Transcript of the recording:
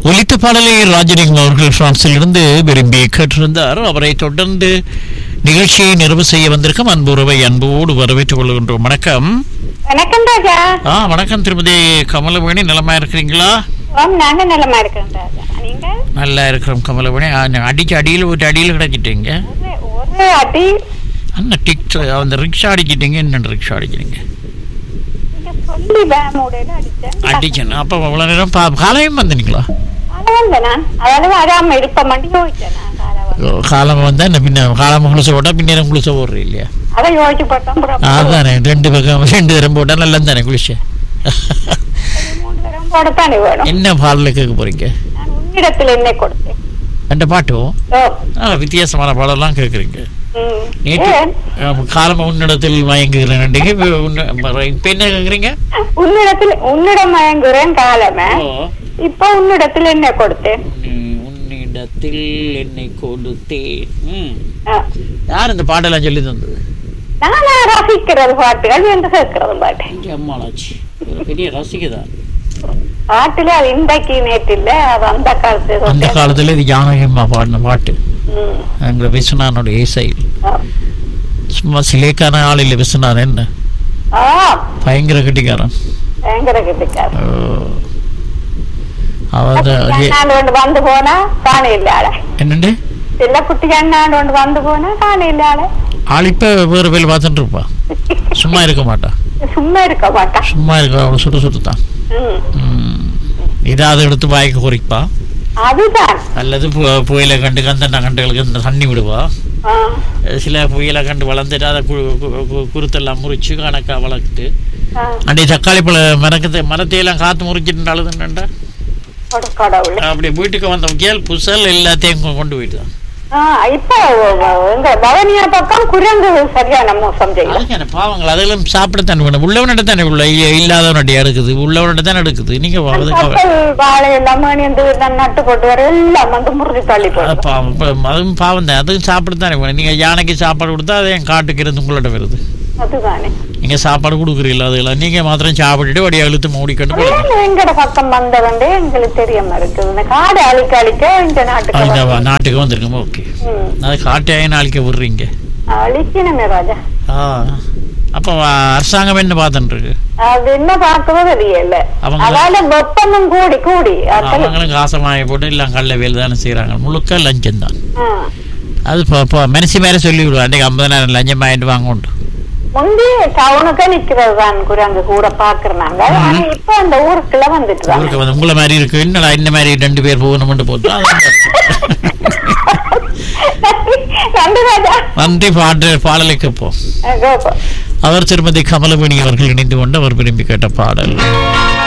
ஒலித்த பாடலை ராஜலிங்கம் அவர்கள் பிரான்சிலிருந்து விரும்பி கேட்டிருந்தார் அவரை தொடர்ந்து நிகழ்ச்சியை நிறைவு செய்ய வந்திருக்கும் அன்புறவை அன்போடு வரவேற்றுக் கொள்கின்றோம் வணக்கம் வணக்கம் ராஜா ஆ வணக்கம் திருமதி கமலவேணி நலமா இருக்கிறீங்களா ஓம் நாங்க நலமா இருக்கிறோம் ராஜா நீங்க நல்லா இருக்கிறோம் கமலவேணி ஆ, நான் அடிச்சு அடியில் ஒரு அடியில் கிடச்சிட்டீங்க ஒரு ஒரு அடி அண்ணா டிக் அந்த ரிக்ஷா அடிச்சிட்டீங்க என்ன ரிக்ஷா அடிக்கிறீங்க நீங்க சொல்லி வேமோடையில அடிச்சேன் அடிக்கணும் அப்போ அவ்வளோ நேரம் பா காலையும் வந்தீங்களா அதான் நான் அதாவது வராம இருப்ப மாட்டி யோசிச்சேன் நான் காலவா. காலம் வந்தால் என்ன பின்ன காலம் குளிச்ச போட்டால் பின்னேரம் குளிச்ச போடுற இல்லையா அதை யோசிச்சு பார்த்தோம் அப்புறம் அதானே ரெண்டு பக்கம் ரெண்டு தரம் போட்டால் நல்லா தானே குளிச்ச மூணு தரம் போடத்தானே வேணும் என்ன பாடல கேட்க போறீங்க நான் உன்னிடத்துல என்ன கொடுத்தேன் ரெண்டு பாட்டும் ஓ ஆ, வித்தியாசமான பாடலாம் கேட்குறீங்க ம். நேற்று ஏன்? காலம் உன்னிடத்தில் மயங்குகிறேன் இப்போ என்ன கேட்குறீங்க உன்னிடத்துல உன்னிடம் மயங்குறேன் காலமே இப்ப உன்னிடத்துல என்ன கொடுத்தேன் உன்னிடத்தில் என்னை கொடுத்தேன் ம். ஆ. யார் இந்த பாட்டெல்லாம் சொல்லி தந்தது நானா ரசிக்கிறது பாட்டுகள் என்று கேட்கிறது பாட்டு இங்கே அம்மாளாச்சு ஒரு பெரிய ரசிகதான் பாட்டுல அது இன்றைக்கு நேற்று இல்ல அது அந்த காலத்து அந்த காலத்துல இது ஜானகியம்மா பாடின பாட்டு ம். எங்களை விஸ்வநாதனோட இசை ஆ. சும்மா சிலேக்கான ஆள் இல்லை விஸ்வநாதன் என்ன ஆ, பயங்கர கட்டிக்காரன் பயங்கர கெட்டிக்காரன். அவர் குட்டி அண்ணாண்டு கொண்டு வந்து போனா காண இல்ல ஆள என்னண்டு சில குட்டி அண்ணாண்டு கொண்டு வந்து போனா காண இல்ல ஆள ஆள் இப்ப வேறு வேலை பார்த்துட்டு இருப்பா சும்மா இருக்க மாட்டா சும்மா இருக்க மாட்டா சும்மா இருக்க அவளை சுட்டு சுட்டு தான் ம். இதாவது எடுத்து வாய்க்கு குறிப்பா அதுதான் அல்லது பு- புயலை கண்டு கந்தண்ணா கண்டுகளுக்கு இந்த தண்ணி விடுவா ஆ. சில புயலை கண்டு வளர்ந்துட்டு அதை கு- கு- கு- குருத்தெல்லாம் முறிச்சு கணக்கா வளர்த்துட்டு ஆ. அன்றைய தக்காளி பழ மரக்கத்தை மரத்தையெல்லாம் காத்து முறிச்சிட்டு அழுதுண்டா ஒரு கடவுளே அப்படி வீட்டுக்கு வந்த கேள் புசல் எல்லாத்தையும் கொ- கொண்டு போயிட்டு தான் ஆ, இப்ப எங்க பவனியா பக்கம் குரங்கு சரியான மோசம் செய்யும் அதுக்கு என்ன பாவங்கள் அதெல்லாம் சாப்பிடத்தானே வேணும் உள்ளவனிட்ட தானே உள்ள இல்ல- இல்லாதவனிட்ட எடுக்குது உள்ளவனிட்ட தானே எடுக்குது நீங்க வா- அதுக்கு அவ- கப்பல் வாழை எல்லாம் மேனிந்து நட்டு போட்டு வர எல்லாம் வந்து முறிஞ்சு தள்ளி அது போடும் பாவம் இப்ப அதுவும் பாவம் தான் அதுவும் சாப்பிடத்தானே வேணும் நீங்க யானைக்கு சாப்பாடு கொடுத்தா அது என் காட்டுக்கு இருந்து உங்களோட வருது அதுதானே நீங்க சாப்பாடு கொடுக்குறீங்களா அதெல்லாம் நீங்க மாத்திரம் சாப்பிட்டுட்டு வடியா இழுத்து மூடிக்கொண்டு போயிடுங்க ஏன் எங்கட பக்கம் வந்தவண்டே எங்களுக்கு தெரியாம இருக்குது இந்த காடு அழிக்க அழிக்க இந்த நாட்டுக்கு இந்த வந்து- வா- நாட்டுக்கு வந்திருக்கோம் ஓகே ம். அது காட்டையே நாளைக்கு விடுறீங்க அழிக்கணுமே ராஜா ஆ அப்போ அரசாங்கம் என்ன பார்த்துட்டு இருக்கு அது என்ன பார்க்கவே தெரியல அவங்க- அதால வெப்பமும் கூடி கூடி அத்தனை- அவங்களும் காசமாய போட்டு எல்லாம் கல்ல வேல் தானே செய்கிறாங்க முழுக்க லஞ்சம் தான் ஆ. அது இப்போ இப்போ மனசு மேலே சொல்லி விடுவா அன்றைக்கு ஐம்பதாயிரம் லஞ்சம் வாங்கிட்டு வாங்க உண்டு முந்தி டவுனுக்கு நிக்கிறது தான் குரங்கு கூட பாக்குறாங்க ஆனா இப்ப அந்த ஊருக்குள்ள வந்துட்டு தான் ஊருக்கு வந்து உங்களை மாதிரி இருக்கு என்னடா இந்த மாதிரி ரெண்டு பேர் போகணும்னு போட்டு அது மாதிரி இருக்கு. நன்றி ராஜா நன்றி பாட்டு பாடலுக்கு போ கோபம் அவர் திருமதி கமலவேணி அவர்கள் இணைந்து கொண்டு அவர் விரும்பி கேட்ட பாடல்